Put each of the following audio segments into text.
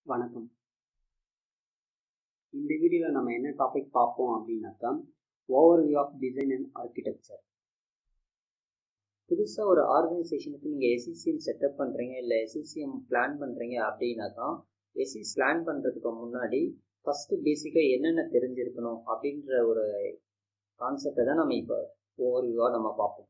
வணக்கம் இந்த வீடியோவில் நம்ம என்ன டாபிக் பார்ப்போம் அப்படின்னாக்கா overview of design and architecture புதுசாக ஒரு ஆர்கனைசேஷனுக்கு நீங்கள் எஸ்இசிஎம் செட்டப் பண்ணுறீங்க இல்லை எஸ்இசிஎம் பிளான் பண்ணுறீங்க அப்படின்னாக்கா எஸ்இஸ் பிளான் பண்ணுறதுக்கு முன்னாடி ஃபஸ்ட்டு பேசிக்காக என்னென்ன தெரிஞ்சிருக்கணும் அப்படின்ற ஒரு கான்செப்டை தான் நம்ம இப்போ ஓவர்வியூவாக நம்ம பார்ப்போம்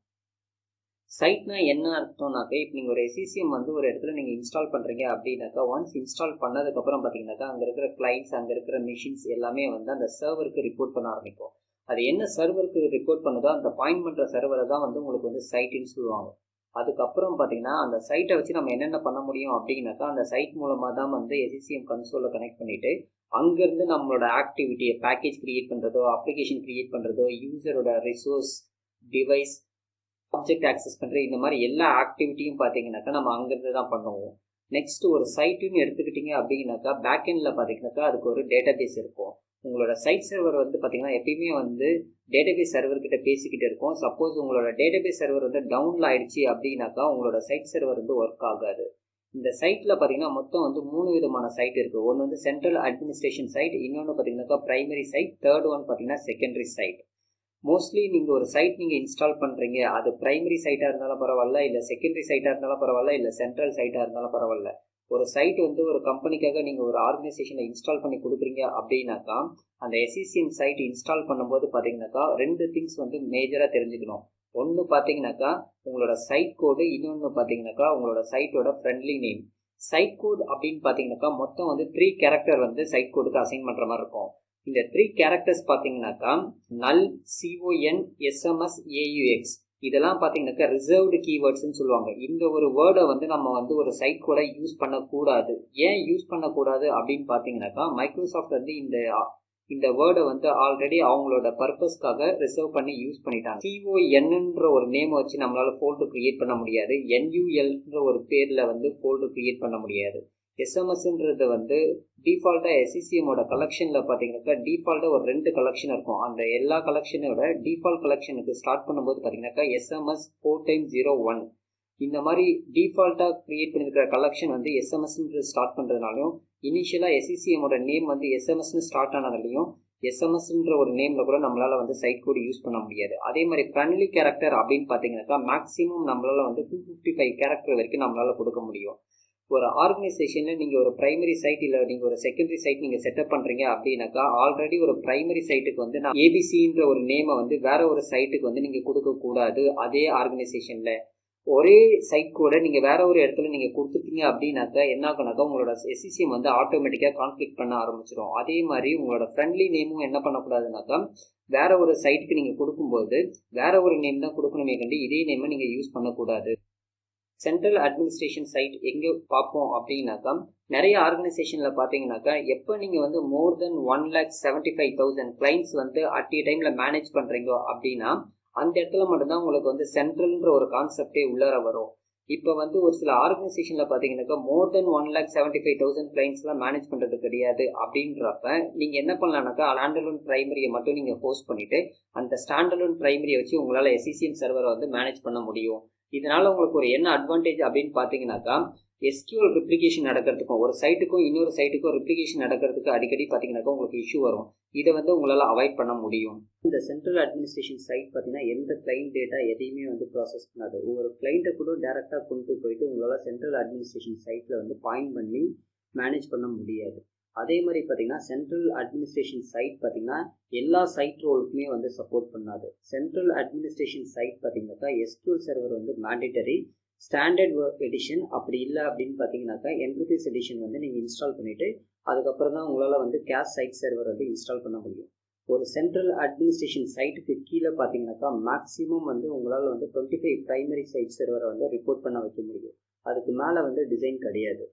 சைட்னா என்ன அர்த்தம்னாக்க இப்போ நீங்கள் ஒரு எஸ்இசிஎம் வந்து ஒரு இடத்துல நீங்கள் இன்ஸ்டால் பண்ணுறீங்க அப்படின்னாக்கா ஒன்ஸ் இன்ஸ்டால் பண்ணதுக்கப்புறம் பார்த்தீங்கன்னாக்கா அங்கே இருக்கிற கிளைண்ட்ஸ் அங்கே இருக்கிற மிஷின்ஸ் எல்லாமே வந்து அந்த சர்வருக்கு ரிப்போர்ட் பண்ண ஆரம்பிக்கும் அது என்ன சர்வருக்கு ரிப்போர்ட் பண்ணுதோ அந்த பாயிண்ட் பண்ணுற சர்வரை தான் வந்து உங்களுக்கு வந்து சைட்டுன்னு சொல்லுவாங்க அதுக்கப்புறம் பார்த்தீங்கன்னா அந்த சைட்டை வச்சு நம்ம என்னென்ன பண்ண முடியும் அப்படின்னாக்கா அந்த சைட் மூலமாக தான் வந்து எஸ்இசிஎம் கன்சோலில் கனெக்ட் பண்ணிவிட்டு அங்கேருந்து நம்மளோட ஆக்டிவிட்டியை பேக்கேஜ் க்ரியேட் பண்ணுறதோ அப்ளிகேஷன் க்ரியேட் பண்ணுறதோ யூசரோட ரிசோர்ஸ் டிவைஸ் ஆப்ஜெக்ட் ஆக்சஸ் பண்ணுற இந்த மாதிரி எல்லா ஆக்டிவிட்டியும் பார்த்தீங்கன்னாக்கா நம்ம அங்கேருந்து தான் பண்ணுவோம் நெக்ஸ்ட் ஒரு சைட்டுன்னு எடுத்துக்கிட்டிங்க அப்படின்னாக்கா பேக்எண்டில் பார்த்தீங்கன்னாக்கா அதுக்கு ஒரு டேட்டா பேஸ் இருக்கும் உங்களோட சைட் சர்வர் வந்து பார்த்தீங்கன்னா எப்பயுமே வந்து டேட்டாபேஸ் சர்வர் கிட்ட பேசிக்கிட்டு இருக்கும் சப்போஸ் உங்களோட டேட்டாபேஸ் சர்வர் வந்து டவுன்ல ஆயிடுச்சு அப்படின்னாக்கா உங்களோட சைட் சர்வர் வந்து ஒர்க் ஆகாது இந்த சைட்டில் பார்த்தீங்கன்னா மொத்தம் வந்து மூணு விதமான சைட் இருக்குது ஒன்று வந்து சென்ட்ரல் அட்மினிஸ்ட்ரேஷன் சைட் இன்னொன்று பார்த்தீங்கன்னாக்கா பிரைமரி சைட் தேர்ட் ஒன் பார்த்தீங்கன்னா செகண்டரி சைட் மோஸ்ட்லி நீங்கள் ஒரு சைட் நீங்கள் இன்ஸ்டால் பண்ணுறீங்க அது பிரைமரி சைட்டாக இருந்தாலும் பரவாயில்ல இல்லை செகண்டரி சைட்டாக இருந்தாலும் பரவாயில்ல இல்லை சென்ட்ரல் சைட்டாக இருந்தாலும் பரவாயில்ல ஒரு சைட் வந்து ஒரு கம்பெனிக்காக நீங்கள் ஒரு ஆர்கனைசேஷனை இன்ஸ்டால் பண்ணி கொடுக்குறீங்க அப்படின்னாக்கா அந்த எஸ்இசிஎம் சைட் இன்ஸ்டால் பண்ணும்போது பார்த்தீங்கன்னாக்கா ரெண்டு திங்ஸ் வந்து மேஜராக தெரிஞ்சுக்கணும் ஒன்று பார்த்தீங்கன்னாக்கா உங்களோட சைட் கோடு இன்னொன்று பார்த்தீங்கன்னாக்கா உங்களோட சைட்டோட ஃப்ரெண்ட்லி நேம் சைட் கோட் அப்படின்னு பார்த்தீங்கன்னாக்கா மொத்தம் வந்து த்ரீ கேரக்டர் வந்து சைட் கோடுக்கு அசைன் பண்ணுற மாதிரி இருக்கும் இந்த த்ரீ கேரக்டர்ஸ் பார்த்தீங்கன்னாக்கா நல் சிஓஎன் எஸ்எம்எஸ் ஏயுஎக்ஸ் இதெல்லாம் பார்த்தீங்கன்னாக்கா ரிசர்வ்டு கீவேர்ட்ஸ்னு சொல்லுவாங்க இந்த ஒரு வேர்டை வந்து நம்ம வந்து ஒரு சைட் கூட யூஸ் பண்ணக்கூடாது ஏன் யூஸ் பண்ணக்கூடாது அப்படின்னு பார்த்தீங்கன்னாக்கா மைக்ரோசாஃப்ட் வந்து இந்த இந்த வேர்டை வந்து ஆல்ரெடி அவங்களோட பர்பஸ்க்காக ரிசர்வ் பண்ணி யூஸ் பண்ணிட்டாங்க சிஓஎன்ன்ற ஒரு நேம் வச்சு நம்மளால ஃபோல்டர் கிரியேட் பண்ண முடியாது என்யூஎல்ன்ற ஒரு பேரில் வந்து ஃபோல்டர் கிரியேட் பண்ண முடியாது எஸ்எம்எஸ்ன்றது வந்து டிஃபால்ட்டாக எஸ்இசிஎமோட கலெக்ஷனில் பார்த்தீங்கன்னாக்கா டிஃபால்ட்டாக ஒரு ரெண்டு கலெக்ஷன் இருக்கும் அந்த எல்லா கலெக்ஷனோட டிஃபால்ட் கலெக்ஷனுக்கு ஸ்டார்ட் பண்ணும்போது பார்த்தீங்கன்னாக்கா SMS four time zero one இந்த மாதிரி டிஃபால்ட்டாக க்ரியேட் பண்ணியிருக்கிற கலெக்ஷன் வந்து எஸ்எம்எஸ்ன்ற ஸ்டார்ட் பண்ணுறதுனாலையும் இனிஷியலாக எஸ்இசிஎமோட நேம் வந்து எஸ்எம்எஸ்னு ஸ்டார்ட் ஆனதுலையும் எஸ்எம்எஸ்ன்ற ஒரு நேமில் கூட நம்மளால் வந்து சைட் கோடு யூஸ் பண்ண முடியாது அதே மாதிரி ஃப்ரெண்ட்லி கேரக்டர் அப்படின்னு பார்த்தீங்கன்னாக்கா மேக்ஸிமம் நம்மளால் வந்து டூ ஃபிஃப்டி ஃபைவ் கேரக்டர் வரைக்கும் நம்மளால் கொடுக்க முடியும் ஒரு ஆர்கனைசேஷனில் நீங்கள் ஒரு பிரைமரி சைட் இல்லை நீங்கள் ஒரு செகண்டரி சைட் நீங்கள் செட்டப் பண்ணுறீங்க அப்படின்னாக்கா ஆல்ரெடி ஒரு பிரைமரி சைட்டுக்கு வந்து நான் ஏபிசின்ற ஒரு நேமை வந்து வேற ஒரு சைட்டுக்கு வந்து நீங்கள் கொடுக்கக்கூடாது அதே ஆர்கனைசேஷனில் ஒரே சைட் கூட நீங்கள் வேற ஒரு இடத்துல நீங்கள் கொடுத்துட்டீங்க அப்படின்னாக்கா என்ன ஆகுனாக்கா உங்களோட எஸ்சிசிஎம் வந்து ஆட்டோமேட்டிக்காக கான்ஃபிளிக் பண்ண ஆரம்பிச்சிடும் அதே மாதிரி உங்களோட ஃப்ரெண்ட்லி நேமும் என்ன பண்ணக்கூடாதுனாக்கா வேற ஒரு சைட்டுக்கு நீங்கள் கொடுக்கும்போது வேற ஒரு நேம் தான் கொடுக்கணுமே கண்டு இதே நேமை நீங்கள் யூஸ் பண்ணக்கூடாது சென்ட்ரல் அட்மினிஸ்ட்ரேஷன் சைட் எங்கே பார்ப்போம் அப்படின்னாக்கா நிறைய ஆர்கனைசேஷனில் பார்த்தீங்கன்னாக்கா எப்போ நீங்கள் வந்து more than one lakh seventy five thousand clients வந்து அட் ஏ டைமில் மேனேஜ் பண்ணுறீங்க அப்படின்னா அந்த இடத்துல மட்டும்தான் உங்களுக்கு வந்து சென்ட்ரல்ன்ற ஒரு கான்செப்டே உள்ளார வரும் இப்போ வந்து ஒரு சில ஆர்கனைசேஷனில் பார்த்தீங்கன்னாக்கா more than one lakh seventy five thousand கிளைண்ட்ஸ்லாம் மேனேஜ் பண்ணுறது கிடையாது அப்படின்றப்ப நீங்கள் என்ன பண்ணலாம்னாக்கா ஸ்டாண்டலோன் ப்ரைமரியை மட்டும் நீங்கள் போஸ்ட் பண்ணிவிட்டு அந்த ஸ்டாண்டலோன் ப்ரைமரியை வச்சு உங்களால் எஸ்இசிஎம் சர்வரை வந்து மேனேஜ் பண்ண முடியும் இதனால உங்களுக்கு ஒரு என்ன அட்வான்டேஜ் அப்படின்னு பார்த்தீங்கன்னாக்கா எஸ்கியூஎல் ரிப்ளிகேஷன் நடக்கிறதுக்கும் ஒரு சைட்டுக்கும் இன்னொரு சைட்டுக்கும் ரிப்ளிகேஷன் நடக்கிறதுக்கு அடிக்கடி பார்த்தீங்கன்னாக்கா உங்களுக்கு இஷ்யூ வரும் இதை வந்து உங்களால் அவாய்ட் பண்ண முடியும் இந்த சென்ட்ரல் அட்மினிஸ்ட்ரேஷன் சைட் பார்த்தீங்கன்னா எந்த கிளைண்ட் டேட்டா எதையுமே வந்து ப்ராசஸ் பண்ணாது ஒரு கிளைண்ட்டை கூட டேரெக்டாக கொண்டு போயிட்டு உங்களால் சென்ட்ரல் அட்மினிஸ்ட்ரேஷன் சைட்டில் வந்து பாயிண்ட் பண்ணி மேனேஜ் பண்ண முடியாது அதே மாதிரி பார்த்தீங்கன்னா சென்ட்ரல் அட்மினிஸ்ட்ரேஷன் சைட் பார்த்தீங்கன்னா எல்லா சைட் ரோலுக்குமே வந்து சப்போர்ட் பண்ணாது சென்ட்ரல் அட்மினிஸ்ட்ரேஷன் சைட் பார்த்தீங்கன்னாக்கா எஸ்கியூஎல் சர்வர் வந்து மேண்டேட்டரி ஸ்டாண்டர்ட் ஒர்க் எடிஷன் அப்படி இல்லை அப்படின்னு பார்த்தீங்கன்னாக்கா என்டர்பிரைஸ் எடிஷன் வந்து நீங்கள் இன்ஸ்டால் பண்ணிவிட்டு அதுக்கப்புறம் தான் உங்களால் வந்து கேஸ் சைட் சர்வர் வந்து இன்ஸ்டால் பண்ண முடியும் ஒரு சென்ட்ரல் அட்மினிஸ்ட்ரேஷன் சைட்டுக்கு கீழே பார்த்தீங்கன்னாக்கா மேக்ஸிமம் வந்து உங்களால் வந்து டுவெண்ட்டி ஃபைவ் ப்ரைமரி சைட் சர்வரை வந்து ரிப்போர்ட் பண்ண வைக்க முடியும் அதுக்கு மேலே வந்து டிசைன் கிடையாது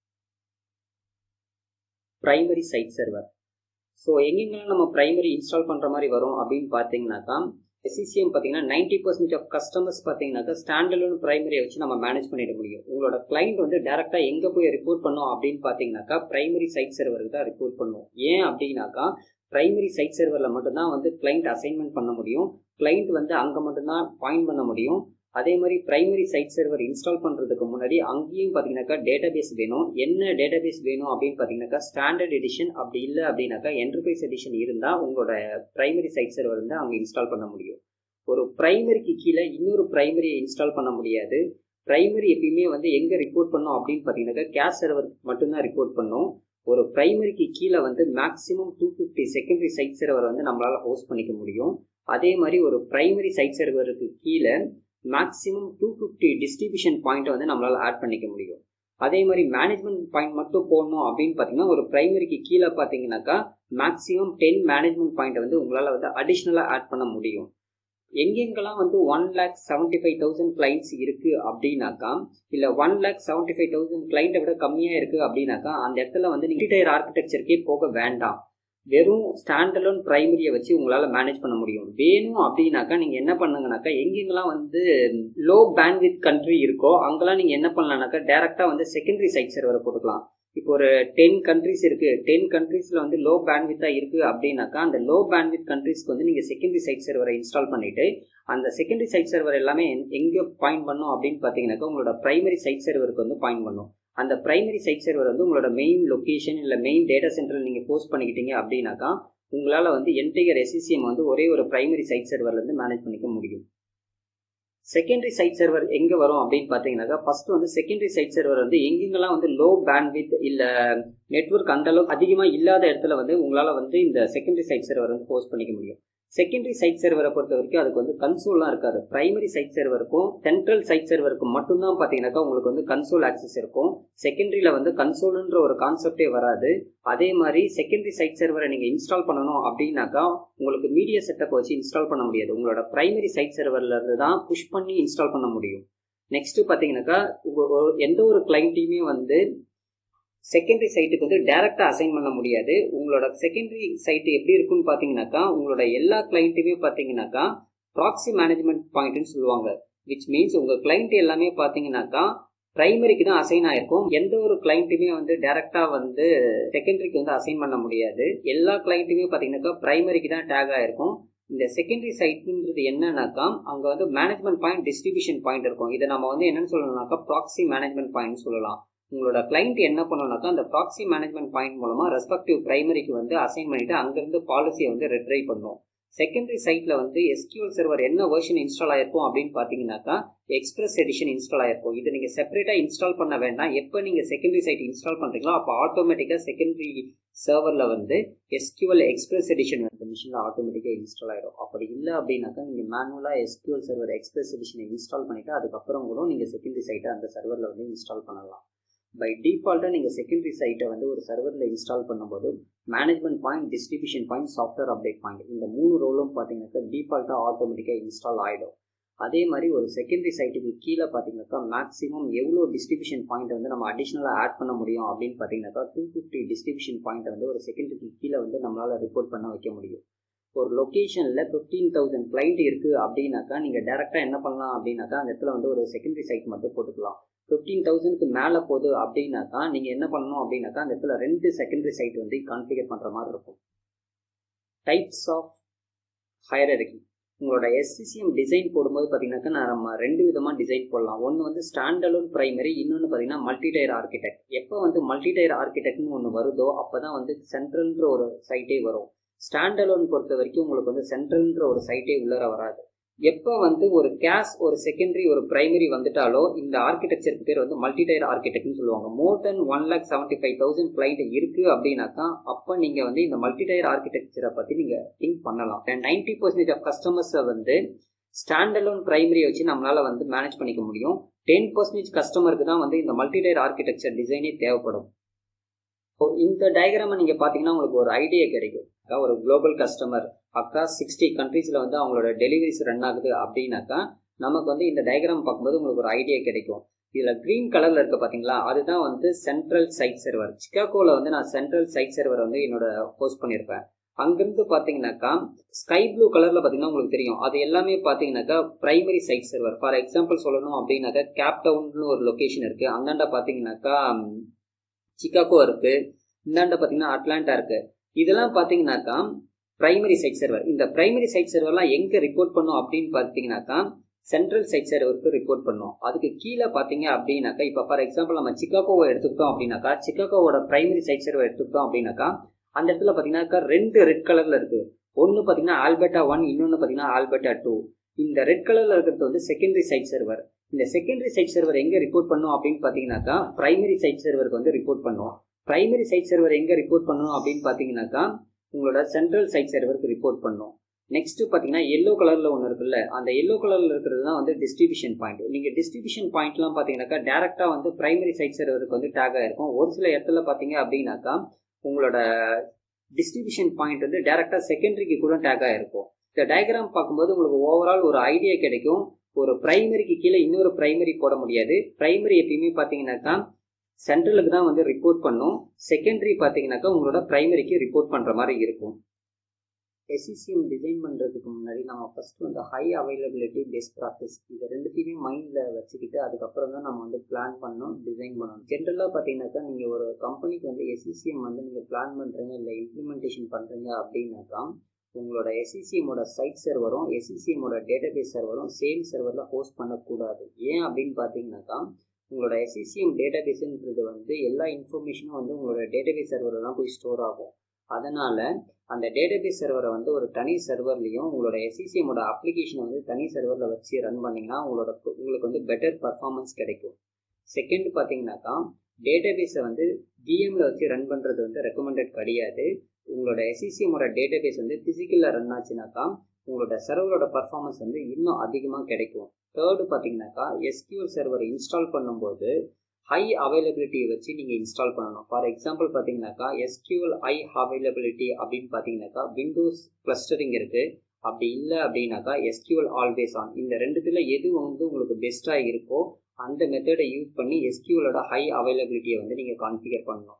ப்ரைமரி சைட் சர்வர் ஸோ எங்கெங்கெல்லாம் நம்ம ப்ரைமரி இன்ஸ்டால் பண்ணுற மாதிரி வரும் அப்படின்னு பார்த்தீங்கன்னாக்கா எஸ்சிசிஎம் பார்த்தீங்கன்னா நைன்டி பர்சன்டேஜ் ஆஃப் கஸ்டமர்ஸ் பார்த்தீங்கன்னாக்கா ஸ்டாண்டலோன் ப்ரைமரியை வச்சு நம்ம மேனேஜ் பண்ணிட முடியும் உங்களோட கிளைண்ட் வந்து டேரெக்டாக எங்கே போய் ரிப்போர்ட் பண்ணோம் அப்படின்னு பார்த்தீங்கன்னாக்கா ப்ரைமரி சைட் சர்வருக்கு தான் ரிப்போர்ட் பண்ணுவோம் ஏன் அப்படின்னாக்கா ப்ரைமரி சைட் சர்வரில் மட்டும்தான் வந்து கிளைண்ட் அசைன்மெண்ட் பண்ண முடியும் கிளைண்ட் வந்து அங்கே மட்டும்தான் பாயிண்ட் பண்ண முடியும் அதே மாதிரி பிரைமரி சைட் சர்வர் இன்ஸ்டால் பண்ணுறதுக்கு முன்னாடி அங்கேயும் பார்த்தீங்கன்னாக்கா டேட்டாபேஸ் வேணும் என்ன டேட்டாபேஸ் வேணும் அப்படின்னு பார்த்தீங்கன்னாக்கா ஸ்டாண்டர்ட் எடிஷன் அப்படி இல்லை அப்படின்னாக்கா என்டர்பிரைஸ் எடிஷன் இருந்தால் உங்களோட பிரைமரி சைட் சர்வர் வந்து அங்கே இன்ஸ்டால் பண்ண முடியும் ஒரு பிரைமரிக்கு கீழே இன்னொரு பிரைமரியை இன்ஸ்டால் பண்ண முடியாது பிரைமரி எப்பயுமே வந்து எங்கே ரிப்போர்ட் பண்ணோம் அப்படின்னு பார்த்தீங்கன்னாக்கா கேஸ் சர்வர் மட்டும்தான் ரிப்போர்ட் பண்ணும் ஒரு பிரைமரிக்கு கீழே வந்து maximum two fifty secondary site server வந்து நம்மளால் ஹோஸ்ட் பண்ணிக்க முடியும் அதே மாதிரி ஒரு பிரைமரி சைட் சர்வருக்கு கீழே மேக்ஸிமம் டூ ஃபிஃப்டி டிஸ்ட்ரிபியூஷன் பாயிண்ட்டை வந்து நம்மளால் ஆட் பண்ணிக்க முடியும் அதே மாதிரி மேனேஜ்மெண்ட் பாயிண்ட் மட்டும் போடணும் அப்படின்னு பார்த்தீங்கன்னா ஒரு பிரைமரிக்கு கீழே பார்த்தீங்கன்னாக்கா மேக்ஸிமம் டென் மேனேஜ்மெண்ட் பாயிண்ட்டை வந்து உங்களால் வந்து அடிஷ்னலாக ஆட் பண்ண முடியும் எங்கெங்கெல்லாம் வந்து one lakh seventy five thousand clients இருக்கு அப்படின்னாக்கா இல்லை one lakh seventy five thousand கிளைண்ட்டை விட கம்மியாக இருக்கு அப்படின்னாக்கா அந்த இடத்துல வந்து நீங்கள் டயர் ஆர்கிடெக்சருக்கே போக வேண்டாம் வெறும் ஸ்டாண்டலோன் பிரைமரியை வச்சு உங்களால் மேனேஜ் பண்ண முடியும் வேணும் அப்படின்னாக்கா நீங்கள் என்ன பண்ணுங்கனாக்கா எங்கெங்கெல்லாம் வந்து லோ பேண்ட்வித் கண்ட்ரி இருக்கோ அங்கெல்லாம் நீங்கள் என்ன பண்ணலாம்னாக்கா டேரெக்டாக வந்து செகண்டரி சைட் சர்வரை போட்டுக்கலாம் இப்போ ஒரு டென் கண்ட்ரிஸ் இருக்கு டென் கண்ட்ரீஸ்ல வந்து லோ பேண்ட்வித்தா இருக்கு அப்படின்னாக்கா அந்த லோ பேண்ட்வித் கண்ட்ரீஸ்க்கு வந்து நீங்க செகண்டரி சைட் சர்வரை இன்ஸ்டால் பண்ணிட்டு அந்த செகண்டரி சைட் சர்வர் எல்லாமே எங்க பாயிண்ட் பண்ணும் அப்படின்னு பாத்தீங்கன்னாக்கா உங்களோட பிரைமரி சைட் சர்வருக்கு வந்து பாயிண்ட் பண்ணும் அந்த பிரைமரி சைட் சர்வர் வந்து உங்களோட மெயின் லொகேஷன் இல்லை மெயின் டேட்டா சென்டரில் நீங்கள் போஸ்ட் பண்ணிக்கிட்டீங்க அப்படின்னாக்கா உங்களால் வந்து என்டையர் எஸ்சிசிஎம் வந்து ஒரே ஒரு பிரைமரி சைட் சர்வர்லேருந்து மேனேஜ் பண்ணிக்க முடியும் செகண்டரி சைட் சர்வர் எங்கே வரும் அப்படின்னு பார்த்தீங்கன்னாக்கா ஃபர்ஸ்ட் வந்து செகண்டரி சைட் சர்வர் வந்து எங்கெங்கெல்லாம் வந்து லோ பேண்ட்வித் இல்லை நெட்ஒர்க் அந்த அளவுக்கு அதிகமாக இல்லாத இடத்துல வந்து உங்களால் வந்து இந்த செகண்டரி சைட் சர்வர் வந்து போஸ்ட் பண்ணிக்க முடியும் செகண்டரி சைட் சர்வரை பொறுத்த வரைக்கும் அதுக்கு வந்து கன்சோல்லாம் இருக்காது பிரைமரி சைட் சர்வருக்கும் சென்ட்ரல் சைட் சர்வருக்கும் மட்டும்தான் பார்த்தீங்கன்னாக்கா உங்களுக்கு வந்து கன்சோல் ஆக்சஸ் இருக்கும் செகண்டரியில் வந்து கன்சோலுன்ற ஒரு கான்செப்டே வராது அதே மாதிரி செகண்டரி சைட் சர்வரை நீங்கள் இன்ஸ்டால் பண்ணணும் அப்படின்னாக்கா உங்களுக்கு மீடியா செட்டப் வச்சு இன்ஸ்டால் பண்ண முடியாது உங்களோட பிரைமரி சைட் சர்வர்ல இருந்து தான் புஷ் பண்ணி இன்ஸ்டால் பண்ண முடியும் நெக்ஸ்ட் பார்த்தீங்கன்னாக்கா எந்த ஒரு கிளைண்ட்டையுமே வந்து செகண்டரி சைட்டுக்கு வந்து டைரக்டா அசைன் பண்ண முடியாது உங்களோட செகண்டரி சைட் எப்படி இருக்குன்னு பாத்தீங்கன்னாக்கா உங்களோட எல்லா கிளைண்ட்டுமே பாத்தீங்கன்னாக்கா ப்ராக்சி மேனேஜ்மெண்ட் பாயிண்ட்னு சொல்லுவாங்க விச் மீன்ஸ் உங்க கிளைண்ட் எல்லாமே பாத்தீங்கன்னாக்கா பிரைமரிக்கு தான் அசைன் ஆயிருக்கும் எந்த ஒரு கிளைண்ட்டுமே வந்து டைரக்டா வந்து செகண்டரிக்கு வந்து அசைன் பண்ண முடியாது எல்லா கிளைண்ட்டுமே பாத்தீங்கன்னாக்கா பிரைமரிக்கு தான் டேக் ஆயிருக்கும் இந்த செகண்டரி சைட்ன்றது என்னன்னாக்கா அங்க வந்து மேனேஜ்மெண்ட் பாயிண்ட் டிஸ்ட்ரிபியூஷன் பாயிண்ட் இருக்கும் இதை நம்ம வந்து என்னன்னு சொல்லணும்னாக்கா ப்ராக்சி மேனேஜ்மெண்ட் பாயிண்ட் சொல்லலாம் உங்களோட கிளைண்ட் என்ன பண்ணணும்னாக்கா அந்த ப்ராக்சி மேனேஜ்மெண்ட் பாயிண்ட் மூலமா ரெஸ்பெக்டிவ் பிரைமரிக்கு வந்து அசைன் பண்ணிட்டு அங்கிருந்து பாலிசியை வந்து ரெட்ரை பண்ணும் செகண்டரி சைட்ல வந்து எஸ்கியூஎல் சர்வர் என்ன வெர்ஷன் இன்ஸ்டால் ஆயிருக்கும் அப்படின்னு பாத்தீங்கன்னாக்கா எக்ஸ்பிரஸ் எடிஷன் இன்ஸ்டால் ஆயிருக்கும் இதை நீங்க செப்பரேட்டா இன்ஸ்டால் பண்ண வேண்டாம் எப்போ நீங்க செகண்டரி சைட் இன்ஸ்டால் பண்றீங்களோ அப்போ ஆட்டோமேட்டிக்கா செகண்டரி சர்வர்ல வந்து எஸ்கியூஎல் எக்ஸ்பிரஸ் எடிஷன் அந்த மிஷின்ல ஆட்டோமேட்டிக்கா இன்ஸ்டால் ஆயிடும் அப்படி இல்லை அப்படின்னாக்கா நீங்க மேனுவலா எஸ்கியூஎல் சர்வர் எக்ஸ்பிரஸ் எடிஷனை இன்ஸ்டால் பண்ணிட்டு அதுக்கப்புறம் கூட நீங்க செகண்டரி சைட்டை அந்த சர்வர்ல வந்து இன்ஸ்டால் பண்ணலாம் பை டிஃபால்ட்டாக நீங்கள் செகண்டரி சைட்டை வந்து ஒரு சர்வரில் இன்ஸ்டால் பண்ணும்போது management point distribution point software update point இந்த மூணு ரோலும் பார்த்தீங்கன்னாக்கா டிஃபால்ட்டாக ஆட்டோமேட்டிக்காக இன்ஸ்டால் ஆகிடும் அதே மாதிரி ஒரு செகண்டரி சைட்டுக்கு கீழே பார்த்தீங்கன்னாக்கா மேக்ஸிமம் எவ்வளோ டிஸ்ட்ரிபியூஷன் பாயிண்ட் வந்து நம்ம அடிஷ்னலாக ஆட் பண்ண முடியும் அப்படின்னு பார்த்தீங்கன்னாக்கா டூ ஃபிஃப்டி டிஸ்ட்ரிபியூஷன் பாயிண்ட் வந்து ஒரு செகண்டரிக்கு கீழே வந்து நம்மளால் ரிப்போர்ட் பண்ண வைக்க முடியும் ஒரு லொக்கேஷனில் ஃபிஃப்டீன் தௌசண்ட் கிளைண்ட் இருக்குது அப்படின்னாக்கா நீங்கள் டேரெக்டாக என்ன பண்ணலாம் அப்படின்னாக்கா அந்த இடத்துல வந்து ஒரு செகண்டரி சைட் மட்டும் போட்டுக்கலாம் ஃபிஃப்டீன் தௌசண்ட்க்கு மேலே போகுது அப்படின்னாக்கா நீங்கள் என்ன பண்ணணும் அப்படின்னாக்கா அந்த இடத்துல ரெண்டு செகண்டரி சைட் வந்து கான்ஃபிகர் பண்ணுற மாதிரி இருக்கும் டைப்ஸ் ஆஃப் ஹையரகி உங்களோட எஸ்சிசிஎம் டிசைன் போடும்போது பார்த்தீங்கன்னாக்கா நான் நம்ம ரெண்டு விதமாக டிசைன் போடலாம் ஒன்று வந்து ஸ்டாண்டலோன் பிரைமரி இன்னொன்று பார்த்தீங்கன்னா மல்டி டயர் ஆர்கிடெக்ட் எப்போ வந்து மல்டி டயர் ஆர்கிடெக்ட்னு ஒன்று வருதோ அப்போ தான் வந்து சென்ட்ரல்ன்ற ஒரு சைட்டே வரும் ஸ்டாண்டலோன் பொறுத்த வரைக்கும் உங்களுக்கு வந்து சென்ட்ரல்ன்ற ஒரு சைட்டே உள்ளர வராது எப்போ வந்து ஒரு கேஸ் ஒரு செகண்டரி ஒரு பிரைமரி வந்துட்டாலோ இந்த ஆர்கிடெக்சருக்கு பேர் வந்து மல்டி டயர் ஆர்கிடெக்ட்னு சொல்லுவாங்க more than one lakh seventy five thousand client இருக்கு அப்படின்னாக்கா அப்போ நீங்க வந்து இந்த மல்டி டயர் ஆர்கிடெக்சரை பத்தி நீங்க திங்க் பண்ணலாம் நைன்டி பர்சன்டேஜ் ஆஃப் கஸ்டமர்ஸை வந்து ஸ்டாண்டலோன் பிரைமரியை வச்சு நம்மளால வந்து மேனேஜ் பண்ணிக்க முடியும் டென் பர்சன்டேஜ் கஸ்டமருக்கு தான் வந்து இந்த மல்டி டயர் ஆர்கிடெக்சர் டிசைனே தேவைப்படும் இந்த டயக்ராமை நீங்க பாத்தீங்கன்னா உங்களுக்கு ஒரு ஐடியா கிடைக்கும் ஒரு குளோபல் கஸ்டமர் அக்ராஸ் சிக்ஸ்டி கண்ட்ரீஸில் வந்து அவங்களோட டெலிவரிஸ் ரன் ஆகுது அப்படின்னாக்கா நமக்கு வந்து இந்த டயக்ராம் பார்க்கும்போது உங்களுக்கு ஒரு ஐடியா கிடைக்கும் இதில் க்ரீன் கலரில் இருக்க பார்த்தீங்களா அதுதான் வந்து சென்ட்ரல் சைட் சர்வர் சிக்காகோவில் வந்து நான் சென்ட்ரல் சைட் சர்வர் வந்து என்னோட போஸ்ட் பண்ணியிருப்பேன் அங்கிருந்து பார்த்தீங்கன்னாக்கா ஸ்கை ப்ளூ கலரில் பார்த்தீங்கன்னா உங்களுக்கு தெரியும் அது எல்லாமே பார்த்தீங்கன்னாக்கா primary site server for example சொல்லணும் அப்படின்னாக்கா கேப்டவுன்னு ஒரு லொக்கேஷன் இருக்குது அந்தாண்ட பார்த்தீங்கன்னாக்கா சிக்காகோ இருக்குது இந்தாண்ட பார்த்தீங்கன்னா அட்லாண்டா இருக்குது இதெல்லாம் பார்த்தீங்கன்னாக்கா பிரைமரி சைட் சர்வர் இந்த பிரைமரி சைட் சர்வர்லாம் எங்கே ரிப்போர்ட் பண்ணும் அப்படின்னு பார்த்தீங்கன்னாக்கா சென்ட்ரல் சைட் சர்வருக்கு ரிப்போர்ட் பண்ணும் அதுக்கு கீழே பார்த்தீங்க அப்படின்னாக்கா இப்போ ஃபார் எக்ஸாம்பிள் நம்ம சிக்காகோவை எடுத்துக்கிட்டோம் அப்படின்னாக்கா சிக்காகோவோட பிரைமரி சைட் சர்வர் எடுத்துக்கிட்டோம் அப்படின்னாக்கா அந்த இடத்துல பார்த்தீங்கன்னாக்கா ரெண்டு ரெட் கலரில் இருக்கு ஒன்று பார்த்தீங்கன்னா ஆல்பர்டா ஒன் இன்னொன்று பார்த்தீங்கன்னா ஆல்பர்டா டூ இந்த ரெட் கலரில் இருக்கிறது வந்து செகண்டரி சைட் சர்வர் இந்த செகண்டரி சைட் சர்வர் எங்கே ரிப்போர்ட் பண்ணும் அப்படின்னு பார்த்தீங்கன்னாக்கா பிரைமரி சைட் சர்வருக்கு வந்து ரிப்போர்ட் பண்ணும் பிரைமரி சைட் சர்வர் எங்கே ரிப்போர்ட் பண்ணும் அப்படின்னு பார்த்தீங்கன்னாக்கா உங்களோட சென்ட்ரல் சைட் சர்வருக்கு ரிப்போர்ட் பண்ணும் நெக்ஸ்ட் பார்த்தீங்கன்னா எல்லோ கலரில் ஒன்று இருக்குல்ல அந்த எல்லோ கலரில் இருக்கிறது தான் வந்து டிஸ்ட்ரிபியூஷன் பாயிண்ட் நீங்கள் டிஸ்ட்ரிபியூஷன் பாயிண்ட்லாம் பார்த்தீங்கன்னாக்கா டேரெக்டாக வந்து பிரைமரி சைட் சர்வருக்கு வந்து டேக் ஆகிருக்கும் ஒரு சில இடத்துல பார்த்தீங்க அப்படின்னாக்கா உங்களோட டிஸ்ட்ரிபியூஷன் பாயிண்ட் வந்து டேரெக்டாக செகண்டரிக்கு கூட டேக் ஆகிருக்கும் இந்த டயக்ராம் பார்க்கும்போது உங்களுக்கு ஓவரால் ஒரு ஐடியா கிடைக்கும் ஒரு பிரைமரிக்கு கீழே இன்னொரு பிரைமரி போட முடியாது பிரைமரி எப்பயுமே பார்த்தீங்கன்னாக்கா சென்ட்ரலுக்கு தான் வந்து ரிப்போர்ட் பண்ணும் செகண்டரி பார்த்தீங்கன்னாக்கா உங்களோட பிரைமரிக்கு ரிப்போர்ட் பண்ணுற மாதிரி இருக்கும் எஸ்இசிஎம் டிசைன் பண்ணுறதுக்கு முன்னாடி நம்ம ஃபர்ஸ்ட் வந்து ஹை அவைலபிலிட்டி பெஸ்ட் ப்ராக்டிஸ் இது ரெண்டுத்தையுமே மைண்டில் வச்சுக்கிட்டு அதுக்கப்புறம் தான் நம்ம வந்து பிளான் பண்ணணும் டிசைன் பண்ணணும் ஜென்ரலாக பார்த்தீங்கன்னாக்கா நீங்கள் ஒரு கம்பெனிக்கு வந்து எஸ்இசிஎம் வந்து நீங்கள் பிளான் பண்ணுறீங்க இல்லை இம்ப்ளிமெண்டேஷன் பண்ணுறீங்க அப்படின்னாக்கா உங்களோட எஸ்இசிஎம்மோட சைட் சர்வரும் எஸ்இசிஎம்மோட டேட்டாபேஸ் சர்வரும் சேம் சர்வரில் ஹோஸ்ட் பண்ணக்கூடாது ஏன் அப்படின்னு பார்த்தீங்கன்னாக்கா உங்களோட எஸ்இசிஎம் டேட்டாபேஸ்ன்றது வந்து எல்லா இன்ஃபர்மேஷனும் வந்து உங்களோட டேட்டாபேஸ் சர்வரில் தான் போய் ஸ்டோர் ஆகும் அதனால அந்த டேட்டாபேஸ் சர்வரை வந்து ஒரு தனி சர்வர்லையும் உங்களோட எஸ்இசிஎம்மோட அப்ளிகேஷனை வந்து தனி சர்வரில் வச்சு ரன் பண்ணிங்கன்னா உங்களோட உங்களுக்கு வந்து பெட்டர் பர்ஃபார்மன்ஸ் கிடைக்கும் செகண்ட் பார்த்தீங்கன்னாக்கா டேட்டாபேஸை வந்து விஎம்ல வச்சு ரன் பண்ணுறது வந்து ரெக்கமெண்டட் கிடையாது உங்களோட எஸ்இசிஎம்மோட டேட்டாபேஸ் வந்து ஃபிசிக்கலில் ரன் ஆச்சுனாக்கா உங்களோட சர்வரோட பர்ஃபார்மன்ஸ் வந்து இன்னும் அதிகமாக கிடைக்கும் தேர்டு பார்த்தீங்கன்னாக்கா எஸ்கியூஎல் சர்வர் இன்ஸ்டால் பண்ணும்போது ஹை அவைலபிலிட்டியை வச்சு நீங்கள் இன்ஸ்டால் பண்ணணும் ஃபார் எக்ஸாம்பிள் பார்த்தீங்கன்னாக்கா எஸ்கியூஎல் ஹை அவைலபிலிட்டி அப்படின்னு பார்த்தீங்கன்னாக்கா விண்டோஸ் கிளஸ்டரிங் இருக்குது அப்படி இல்லை அப்படின்னாக்கா எஸ்கியூஎல் ஆல்வேஸ் ஆன் இந்த ரெண்டுத்துல எது வந்து உங்களுக்கு பெஸ்ட்டாக இருக்கோ அந்த மெத்தடை யூஸ் பண்ணி எஸ்கியூஎலோட ஹை அவைலபிலிட்டியை வந்து நீங்கள் கான்ஃபிகர் பண்ணணும்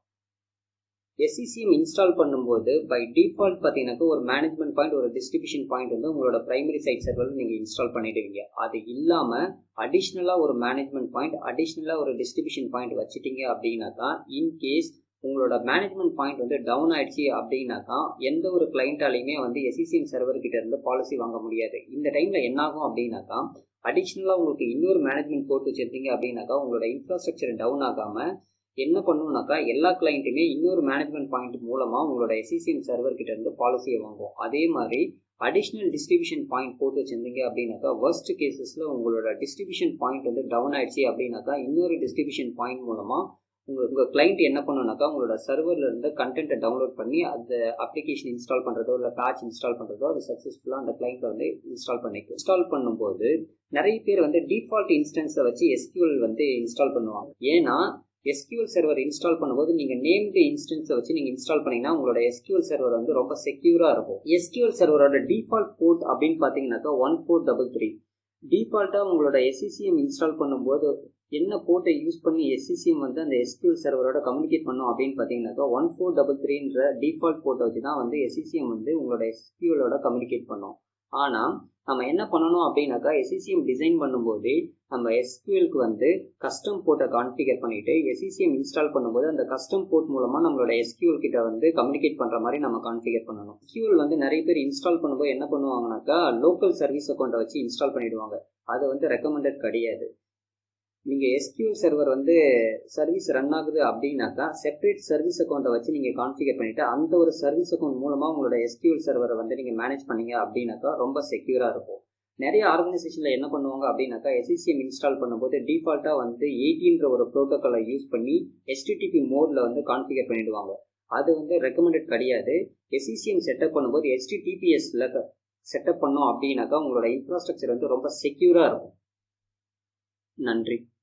எஸ்இசிஎம் இன்ஸ்டால் பண்ணும்போது பை டிஃபால்ட் பார்த்தீங்கன்னாக்கா ஒரு மேனேஜ்மெண்ட் பாயிண்ட் ஒரு டிஸ்ட்ரிபியூஷன் பாயிண்ட் வந்து உங்களோட பிரைமரி சைட் சர்வரில் நீங்கள் இன்ஸ்டால் பண்ணிடுவீங்க அது இல்லாமல் அடிஷ்னலாக ஒரு மேனேஜ்மெண்ட் பாயிண்ட் அடிஷ்னலாக ஒரு டிஸ்ட்ரிபியூஷன் பாயிண்ட் வச்சுட்டீங்க அப்படின்னாக்கா இன்கேஸ் உங்களோட மேனேஜ்மெண்ட் பாயிண்ட் வந்து டவுன் ஆயிடுச்சு அப்படின்னாக்கா எந்த ஒரு கிளைண்டாலையுமே வந்து எஸ்இசிஎம் சர்வர் கிட்ட இருந்து பாலிசி வாங்க முடியாது இந்த டைம்ல என்ன ஆகும் அப்படின்னாக்கா அடிஷ்னலாக உங்களுக்கு இன்னொரு மேனேஜ்மெண்ட் போட்டு வச்சிருந்தீங்க அப்படின்னாக்கா உங்களோட இன்ஃப்ராஸ்ட்ரக்சர் டவுன் ஆகாமல் என்ன பண்ணுனாக்கா எல்லா கிளைண்ட்டுமே இன்னொரு மேனேஜ்மெண்ட் பாயிண்ட் மூலமாக உங்களோட எஸ்இசிஎம் சர்வர் கிட்ட இருந்து பாலிசியை வாங்கும் அதே மாதிரி அடிஷ்னல் டிஸ்ட்ரிபியூஷன் பாயிண்ட் போட்டு வச்சிருந்தீங்க அப்படின்னாக்கா worst கேசஸில் உங்களோட டிஸ்ட்ரிபியூஷன் பாயிண்ட் வந்து டவுன் ஆயிடுச்சு அப்படின்னாக்கா இன்னொரு டிஸ்ட்ரிபியூஷன் பாயிண்ட் மூலமாக உங்கள் உங்கள் கிளைண்ட் என்ன பண்ணுனாக்கா உங்களோட சர்வரில் இருந்து கண்டென்ட்டை டவுன்லோட் பண்ணி அந்த அப்ளிகேஷன் இன்ஸ்டால் பண்ணுறதோ இல்லை பேட்ச் இன்ஸ்டால் பண்ணுறதோ அது சக்ஸஸ்ஃபுல்லாக அந்த கிளைண்ட்டில் வந்து இன்ஸ்டால் பண்ணிக்கும் இன்ஸ்டால் பண்ணும்போது நிறைய பேர் வந்து டிஃபால்ட் இன்ஸ்டன்ஸை வச்சு எஸ்கியூஎல் வந்து இன்ஸ்டால் பண்ணுவாங்க ஏன்னா எஸ்கியூஎல் சர்வர் இன்ஸ்டால் பண்ணும்போது நீங்கள் நேம்டு இன்ஸ்டன்ஸை வச்சு நீங்கள் இன்ஸ்டால் பண்ணீங்கன்னா உங்களோட எஸ்கியூஎல் சர்வர் வந்து ரொம்ப செக்யூராக இருக்கும் எஸ்கியூஎல் சர்வரோட டிஃபால்ட் போர்ட் அப்படின்னு பார்த்தீங்கன்னாக்கா ஒன் ஃபோர் டபுள் த்ரீ டிஃபால்ட்டாக உங்களோட எஸ்சிசிஎம் இன்ஸ்டால் பண்ணும்போது என்ன போர்ட்டை யூஸ் பண்ணி எஸ்சிசிஎம் வந்து அந்த எஸ்கியூஎல் சர்வரோட கம்யூனிகேட் பண்ணும் அப்படின்னு பார்த்தீங்கன்னாக்கா ஒன் ஃபோர் டபுள் த்ரீன்ற டிஃபால்ட் போர்ட்டை வச்சு தான் வந்து எஸ்சிசிஎம் வந்து உங்களோட எஸ்கியூஎலோட கம்யூனிகேட் பண்ணும் ஆனால் நம்ம என்ன பண்ணணும் அப்படின்னாக்கா எஸ்சிசிஎம் டிசைன் பண்ணும்போது நம்ம எஸ்கியூஎலுக்கு வந்து கஸ்டம் போர்ட்டை கான்ஃபிகர் பண்ணிட்டு எஸ்சிசிஎம் இன்ஸ்டால் பண்ணும்போது அந்த கஸ்டம் போர்ட் மூலமா நம்மளோட எஸ்கியூஎல் கிட்ட வந்து கம்யூனிகேட் பண்ற மாதிரி நம்ம கான்ஃபிகர் பண்ணணும் எஸ்கியூஎல் வந்து நிறைய பேர் இன்ஸ்டால் பண்ணும்போது என்ன பண்ணுவாங்கனாக்கா லோக்கல் சர்வீஸ் அக்கௌண்ட்டை வச்சு இன்ஸ்டால் பண்ணிடுவாங்க அது வந்து ரெக்கமெண்டட் கிடையாது நீங்கள் எஸ்கியூஎல் சர்வர் வந்து சர்வீஸ் ரன் ஆகுது அப்படின்னாக்கா செப்பரேட் சர்வீஸ் அக்கௌண்ட்டை வச்சு நீங்கள் கான்ஃபிகர் பண்ணிவிட்டு அந்த ஒரு சர்வீஸ் அக்கௌண்ட் மூலமாக உங்களோட எஸ்கியூஎல் சர்வரை வந்து நீங்கள் மேனேஜ் பண்ணீங்க அப்படின்னாக்கா ரொம்ப செக்யூராக இருக்கும் நிறைய ஆர்கனைசேஷனில் என்ன பண்ணுவாங்க அப்படின்னாக்கா எஸ்இசிஎம் இன்ஸ்டால் பண்ணும்போது டிஃபால்ட்டாக வந்து எயிட்டின்ற ஒரு ப்ரோட்டோக்காலை யூஸ் பண்ணி எஸ்டிடிபி மோடில் வந்து கான்ஃபிகர் பண்ணிடுவாங்க அது வந்து ரெக்கமெண்டட் கிடையாது எஸ்இசிஎம் செட்டப் பண்ணும்போது எஸ்டிடிபிஎஸ்ல செட்டப் பண்ணோம் அப்படின்னாக்கா உங்களோட இன்ஃப்ராஸ்ட்ரக்சர் வந்து ரொம்ப செக்யூராக இருக்கும் நன்றி